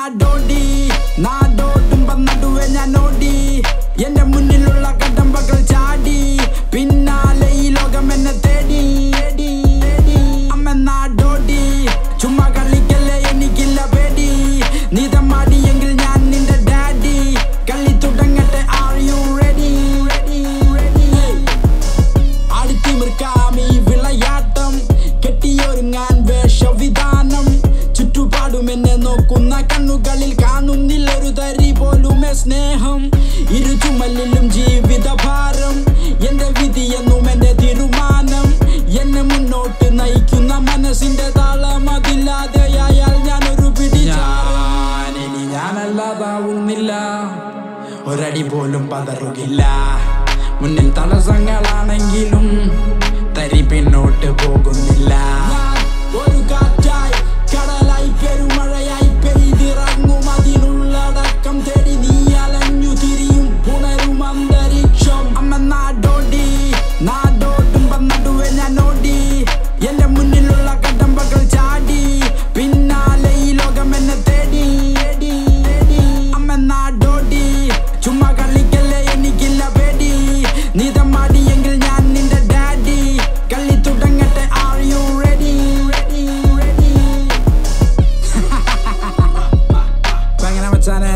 നാടോടി നാടോടുമ്പം നടുവെ ഞാൻ ഓടി എന്റെ മുന്നിലുള്ള കടമ്പകൾ ചാടി പിന്നാലെ ഈ ലോകം എന്നെ തേടി തേടി, തേടി. അമ്മ നാടോടി ചുമ്മാ കളിക്കല്ലേ എനിക്കില്ല പേടി നീതമാടിയെങ്കിൽ ഞാൻ നിന്റെ ഡാഡി കളി തുടങ്ങട്ടെ are you ready ready ready ആടിത്തിമിർക്കാം ഈ വിളയാട്ടം കെട്ടിയൊരുങ്ങാൻ വേഷവിധാനം ചുറ്റുപാടും എന്നെ നോക്കുന്ന കണ്ണുകളിൽ കാണുന്നില്ല ഒരു തരി പോലുമേ സ്നേഹം ഇരു ചുമലിലും ജീവിത ഭാരം എന്റെ വിധി എന്നും എന്റെ തീരുമാനം എന്നെ മുന്നോട്ട് നയിക്കുന്ന മനസ്സിന്റെ താളം അതില്ലാതെയായാൽ ഞാനൊരു പിടി ഞാൻ ഇനി ഞാനല്ലാതാവുന്നില്ല ഒരടി പോലും പതറുകില്ല മുന്നിൽ തടസ്സങ്ങളാണെങ്കിലും തരി പിന്നോട്ട് പോകുന്നില്ല ഒരു കാറ്റായി കടലായി പെരുമഴയായി പെയ്തിറങ്ങും അതിനുള്ളടക്കം തേടി നീ അലഞ്ഞു തിരിയും പുണരും അന്തരീക്ഷം അമ്മ നാടോടി നാടോടുമ്പം നടുവെ ഞാൻ ഓടി എന്റെ മുന്നിലുള്ള കടമ്പകൾ ചാടി പിന്നാലെ ഈ ലോകം എന്നെ തേടി തേടി, തേടി. അമ്മ നാടോടി ചുമ്മാ കളിക്കല്ലേ എനിക്കില്ല പേടി നീതമാടിയെങ്കിൽ ഞാൻ നിന്റെ ഡാഡി കളി തുടങ്ങട്ടെ are you ready ready ready എങ്ങനെ മച്ചാനെ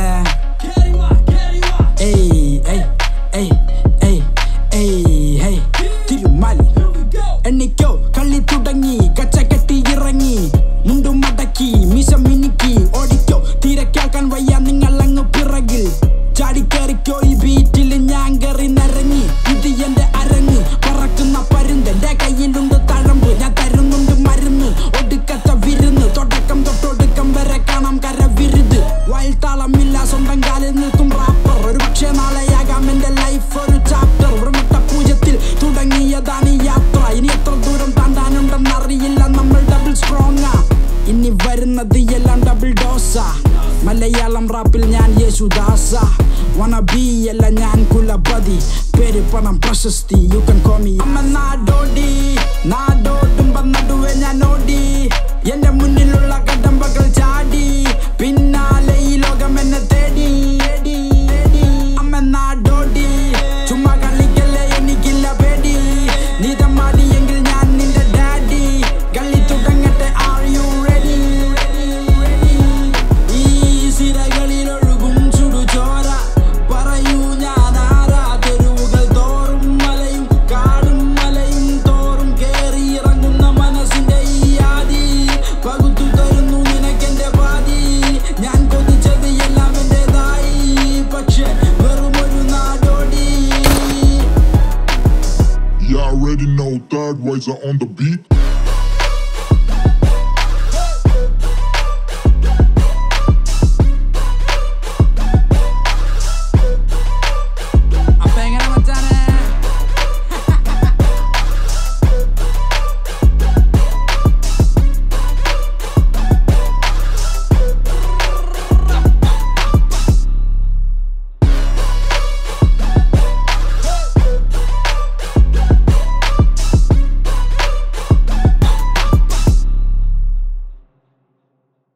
ഏയ് ഏയ് ഏയ് ഏയ് ഏയ് ഹേയ് തിരുമാലി എണ്ണിക്കോ കളി തുടങ്ങി കച്ച കെട്ടി ഇറങ്ങി മുണ്ടും മടക്കി മിശ മിനുക്കി ഓടിക്കോ തീരെ കേൾക്കാൻ വയ്യ നിങ്ങൾ അങ്ങ് പിറകിൽ ചാടിക്കേറിക്കോ ഈ ബീറ്റിൽ ഞാൻ കയറി നിറങ്ങി ഇത് എന്റെ അരങ്ങ് പറക്കുന്ന പരുന്ത് എന്റെ കയ്യിലുണ്ട് തഴമ്പ് ഞാൻ തരുന്നുണ്ട് മരുന്ന് ഒടുക്കത്ത വിരുന്ന് തുടക്കം തൊട്ടൊടുക്കം വരെ കാണാം കര വിരുത് വയൽ താളമില്ല സ്വന്തം കാലിൽ നിൽക്കും റാപ്പർ ഒരു പക്ഷേ നാളെയാകാം എന്റെ ലൈഫ് ഒരു ചാപ്റ്റർ വൃമട്ട പൂജത്തിൽ തുടങ്ങിയതാണ് ഈ യാത്ര ഇനി എത്ര ദൂരം താണ്ടാനുണ്ടെന്നറിയില്ല നമ്മൾ ഡബിൾ സ്ട്രോങ് ഇനി വരുന്നത് എല്ലാം ഡബിൾ ഡോസ മലയാളം റാപ്പിൽ ഞാൻ യേശുദാസ വണ ബി അല്ല ഞാൻ കുലപതി പേര് പണം പ്രശസ്തി യു കൻ കോമി അമ്മ നാടോടി നാടോടുമ്പം നടുവെ ഞാൻ ഓടി എന്റെ മുന്നിലുള്ള കടമ്പകൾ ചാടി പിന്നാലെ ഈ ലോകം എന്നെ തേടി തേടി, തേടി. അമ്മ നാടോടി ചുമ്മാ കളിക്കല്ലേ എനിക്കില്ല പേടി നീതമാടിയെങ്കിൽ ഞാൻ നിന്റെ ഡാഡി കളി തുടങ്ങട്ടെ ആർ യു റെഡി ഈ സിരകളിൽ ഒഴുകും ചുടുചോര പറയൂ ഞാൻ ആരാ തെരുവുകൾ തോറും മലയും കാടും മലയും തോറും കേറി ഇറങ്ങുന്ന മനസ്സിന്റെ ഈ ആദി പകുത്തു തരുന്നു നിനക്കെന്റെ പാതി ഞാൻ കൊതിച്ചത് എല്ലാം എന്റേതായി പക്ഷെ വെറും ഒരു നാടോടി You already know third ways are on the beat.